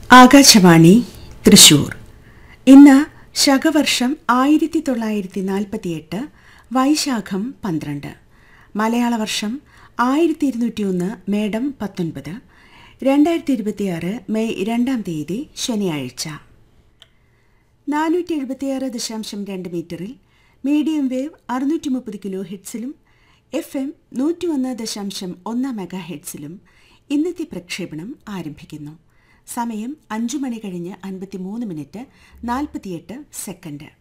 ആകാശവാണി തൃശൂർ ഇന്ന് ശകവർഷം ആയിരത്തി തൊള്ളായിരത്തി നാൽപ്പത്തിയെട്ട് വൈശാഖം പന്ത്രണ്ട് മലയാള വർഷം ആയിരത്തി ഇരുന്നൂറ്റിയൊന്ന് മേഡം പത്തൊൻപത് രണ്ടായിരത്തി ഇരുപത്തിയാറ് മെയ് രണ്ടാം തീയതി ശനിയാഴ്ച നാനൂറ്റി എഴുപത്തിയാറ് ദശാംശം രണ്ട് മീറ്ററിൽ മീഡിയം വേവ് അറുന്നൂറ്റി മുപ്പത് കിലോ ഹെഡ്സിലും എഫ് എം നൂറ്റി ഒന്ന് ദശാംശം ഒന്ന് മെഗാ ഹെഡ്സിലും ഇന്നത്തെ പ്രക്ഷേപണം ആരംഭിക്കുന്നു സമയം അഞ്ചു മണി കഴിഞ്ഞ് അൻപത്തിമൂന്ന് മിനിറ്റ് നാൽപ്പത്തിയെട്ട് സെക്കൻഡ്